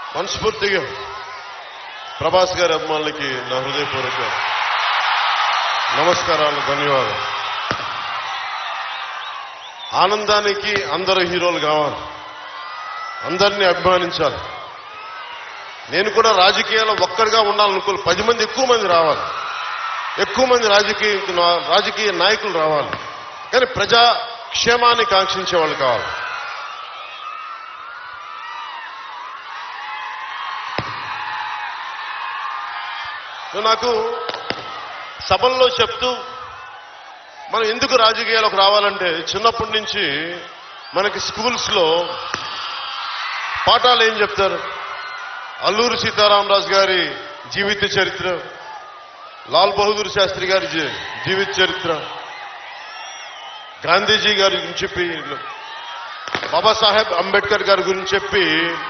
మనస్ఫూర్తిగా ప్రభాస్ గారి అభిమానులకి నా హృదయపూర్వక నమస్కారాలు ధన్యవాదాలు ఆనందానికి అందరు హీరోలు కావాలి అందరినీ అభిమానించాలి నేను కూడా రాజకీయాల్లో ఒక్కడిగా ఉండాలనుకో పది మంది ఎక్కువ మంది రావాలి ఎక్కువ మంది రాజకీయ రాజకీయ నాయకులు రావాలి కానీ ప్రజా క్షేమాన్ని కాంక్షించే వాళ్ళు కావాలి నువ్వు నాకు సభల్లో చెప్తూ మనం ఎందుకు రాజకీయాలకు రావాలంటే చిన్నప్పటి నుంచి మనకి స్కూల్స్ లో పాఠాలు ఏం చెప్తారు అల్లూరి సీతారామరాజు గారి జీవిత చరిత్ర లాల్ బహదూర్ శాస్త్రి గారి జీ- జీవిత చరిత్ర గాంధీజీ గారి గురించి చెప్పి బాబాసాహెబ్ అంబేద్కర్ గారి గురించి చెప్పి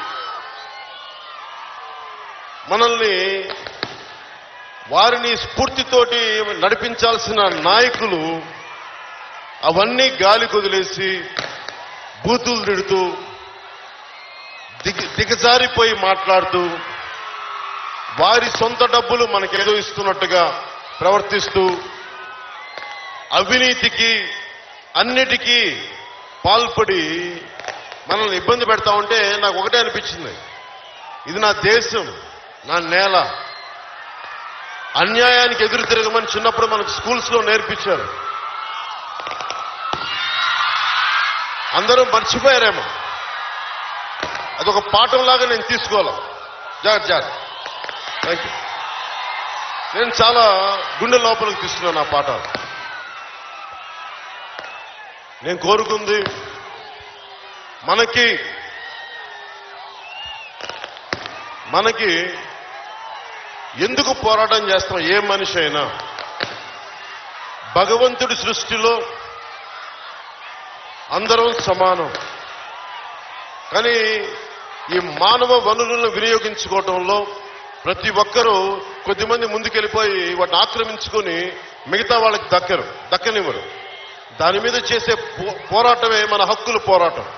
మనల్ని వారిని స్ఫూర్తితోటి నడిపించాల్సిన నాయకులు అవన్నీ గాలి కుదిలేసి బూతులు తిడుతూ దిగ దిగజారిపోయి మాట్లాడుతూ వారి సొంత డబ్బులు మనకేదో ఇస్తున్నట్టుగా ప్రవర్తిస్తూ అవినీతికి అన్నిటికీ పాల్పడి మనల్ని ఇబ్బంది పెడతా ఉంటే నాకు ఒకటే అనిపించింది ఇది నా దేశం నా నేల అన్యాయానికి ఎదురు తిరగమని చిన్నప్పుడు మనకు స్కూల్స్ లో నేర్పించారు అందరూ మర్చిపోయారేమో అదొక పాఠంలాగా నేను తీసుకోవాలి జాగ్రత్త జాగ్రత్త థ్యాంక్ యూ నేను చాలా గుండె లోపలికి తీసుకున్నాను ఆ పాఠాలు నేను కోరుకుంది మనకి మనకి ఎందుకు పోరాటం చేస్తాం ఏ మనిషి అయినా భగవంతుడి సృష్టిలో అందరం సమానం కానీ ఈ మానవ వనరులను వినియోగించుకోవటంలో ప్రతి ఒక్కరూ కొద్దిమంది ముందుకెళ్ళిపోయి వాటిని ఆక్రమించుకొని మిగతా వాళ్ళకి దక్కరు దక్కనివ్వరు దాని మీద చేసే పో- పోరాటమే మన హక్కుల పోరాటం